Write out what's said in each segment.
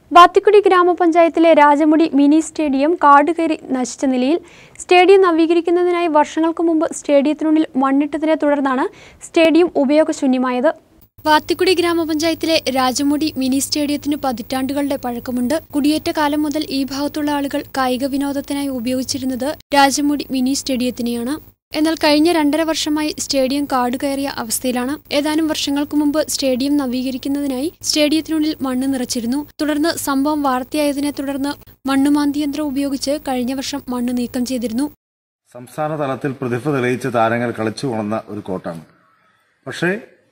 വാത്തിക്കുടി ഗ്രാമപഞ്ചായത്തിലെ Rajamudi mini stadium കാട് കയറി നശിച്ച നിലയിൽ സ്റ്റേഡിയം നവീകരിക്കുന്നതിനായി വർഷങ്ങൾക്ക് മുമ്പ് സ്റ്റേഡിയത്തിനുള്ളിൽ മണ്ണിട്ടതിനെ തുടർന്നാണ് സ്റ്റേഡിയം ഉപയോഗശൂന്യമായത് വാത്തിക്കുടി ഗ്രാമപഞ്ചായത്തിലെ രാജമുടി മിനി സ്റ്റേഡിയത്തിന് പതിറ്റാണ്ടുകളുടെ പഴക്കമുണ്ട് കുടിയേറ്റ കാലം മുതൽ ഈ ഭാഗത്തുള്ള ആളുകൾ കായിക വിനോദത്തിനായി ഉപയോഗിച്ചിരുന്നത് രാജമുടി മിനി സ്റ്റേഡിയത്തിനെയാണ് എന്നാൽ കഴിഞ്ഞ രണ്ടര വർഷമായി സ്റ്റേഡിയം കാട് കയറിയ അവസ്ഥയിലാണ് ഏതാനും വർഷങ്ങൾക്ക് മുമ്പ് സ്റ്റേഡിയം നവീകരിക്കുന്നതിനായി സ്റ്റേഡിയത്തിനുള്ളിൽ മണ്ണ് നിറച്ചിരുന്നു തുടർന്ന് സംഭവം വാർത്തയായതിനെ തുടർന്ന് മണ്ണുമാന്തി യന്ത്രം ഉപയോഗിച്ച് കഴിഞ്ഞ വർഷം മണ്ണ് നീക്കം ചെയ്തിരുന്നു സംസ്ഥാന തലത്തിൽ പ്രതിഭ തെളിയിച്ച താരങ്ങൾ കളിച്ചു കൊള്ളുന്ന ഒരു കോട്ടാണ് പക്ഷേ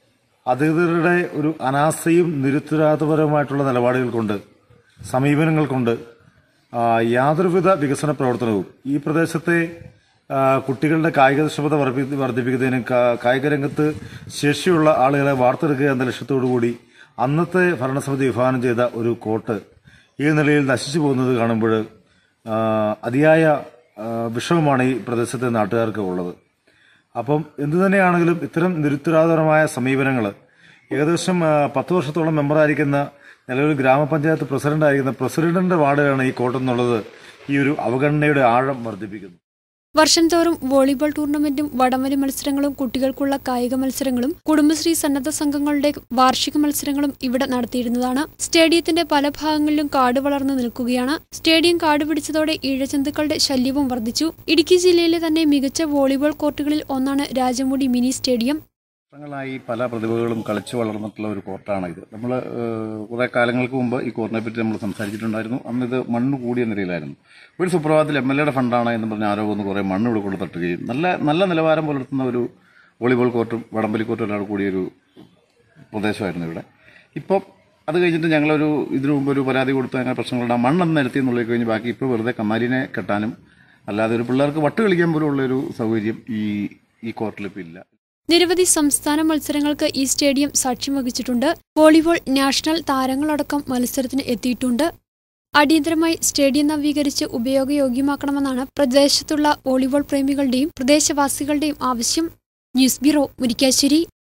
അധികൃതരുടെ ഒരു അനാസ്ഥയും നിരുത്തരവാദപരമായിട്ടുള്ള നിലപാടുകൾ കൊണ്ട് സമീപനങ്ങൾ കൊണ്ട് ആ, യാതൊരുവിധ വികസന പ്രവർത്തനവും ഈ പ്രദേശത്തെ ആ, കുട്ടികളുടെ കായികക്ഷമത വർദ്ധി- വർദ്ധിപ്പിക്കുന്നതിനും കാ- കായിക രംഗത്ത് ശേഷിയുള്ള ആളുകളെ വാർത്തെടുക്കുക എന്ന ലക്ഷ്യത്തോടുകൂടി അന്നത്തെ ഭരണസമിതി വിഭാവനം ചെയ്ത ഒരു കോട്ട് ഈ നിലയിൽ നശിച്ചു പോകുന്നത് കാണുമ്പോൾ ആ, അതിയായ ആ, വിഷമമാണ് ഈ പ്രദേശത്തെ നാട്ടുകാർക്ക് ഉള്ളത് അപ്പം എന്തു തന്നെയാണെങ്കിലും ഇത്തരം നിരുത്തരാധപരമായ സമീപനങ്ങൾ ഏകദേശം ആ, പത്ത് വർഷത്തോളം മെമ്പറായിരിക്കുന്ന നിലവിൽ ഗ്രാമപഞ്ചായത്ത് പ്രസിഡന്റായിരിക്കുന്ന പ്രസിഡന്റിന്റെ വാർഡാണ് ഈ കോട്ടെന്നുള്ളത് ഈ ഒരു അവഗണനയുടെ ആഴം വർദ്ധിപ്പിക്കുന്നു വർഷം തോറും വോളിബോൾ ടൂർണമെന്റും വടംവലി മത്സരങ്ങളും കുട്ടികൾക്കുള്ള കായിക മത്സരങ്ങളും കുടുംബശ്രീ സന്നദ്ധ സംഘങ്ങളുടെ വാർഷിക മത്സരങ്ങളും ഇവിടെ നടത്തിയിരുന്നതാണ് സ്റ്റേഡിയത്തിന്റെ പല ഭാഗങ്ങളിലും കാട് വളർന്നു നിൽക്കുകയാണ് സ്റ്റേഡിയം കാട് പിടിച്ചതോടെ ഇഴജന്തുക്കളുടെ ശല്യവും വർദ്ധിച്ചു ഇടുക്കി ജില്ലയിലെ തന്നെ മികച്ച വോളിബോൾ കോർട്ടുകളിൽ ഒന്നാണ് രാജമുടി മിനി സ്റ്റേഡിയം വർഷങ്ങളായി പല പ്രതിഭകളും കളിച്ചു വളർന്നിട്ടുള്ള ഒരു കോർട്ടാണ് ഇത് നമ്മൾ കുറെ കാലങ്ങൾക്ക് മുമ്പ് ഈ കോർട്ടിനെ പറ്റി നമ്മൾ സംസാരിച്ചിട്ടുണ്ടായിരുന്നു അന്ന് ഇത് മണ്ണ് കൂടിയ നിലയിലായിരുന്നു ഒരു സുപ്രഭാതത്തിൽ എം എൽ എയുടെ ഫണ്ടാണ് എന്ന് പറഞ്ഞ ആരോ ഒന്ന് കുറെ മണ്ണ് ഇവിടെ കൊണ്ട് തട്ടുകയും നല്ല നല്ല നിലവാരം പുലർത്തുന്ന ഒരു വോളിബോൾ കോർട്ടും വടംവലി കോർട്ടും എല്ലാം കൂടിയ ഒരു പ്രദേശമായിരുന്നു ഇവിടെ ഇപ്പോൾ അത് കഴിഞ്ഞിട്ട് ഞങ്ങളൊരു ഇതിനു മുമ്പ് ഒരു പരാതി കൊടുത്തു അങ്ങനെ പ്രശ്നങ്ങളുണ്ട് ആ മണ്ണെന്ന് നിരത്തി എന്നുള്ളത് കഴിഞ്ഞ് ബാക്കി ഇപ്പോൾ വെറുതെ കന്നാലിനെ കെട്ടാനും അല്ലാതെ ഒരു പിള്ളേർക്ക് വട്ട് കളിക്കാൻ പോലും ഉള്ളൊരു സൗകര്യം ഈ ഈ കോർട്ടിൽ ഇപ്പോൾ ഇല്ല നിരവധി സംസ്ഥാന മത്സരങ്ങൾക്ക് ഈ സ്റ്റേഡിയം സാക്ഷ്യം വഹിച്ചിട്ടുണ്ട് വോളിബോൾ നാഷണൽ താരങ്ങളടക്കം മത്സരത്തിന് എത്തിയിട്ടുണ്ട് അടിയന്തരമായി സ്റ്റേഡിയം നവീകരിച്ച് ഉപയോഗയോഗ്യമാക്കണമെന്നാണ് പ്രദേശത്തുള്ള വോളിബോൾ പ്രേമികളുടെയും പ്രദേശവാസികളുടെയും ആവശ്യം ന്യൂസ് ബ്യൂറോ മുരിക്കാശ്ശേരി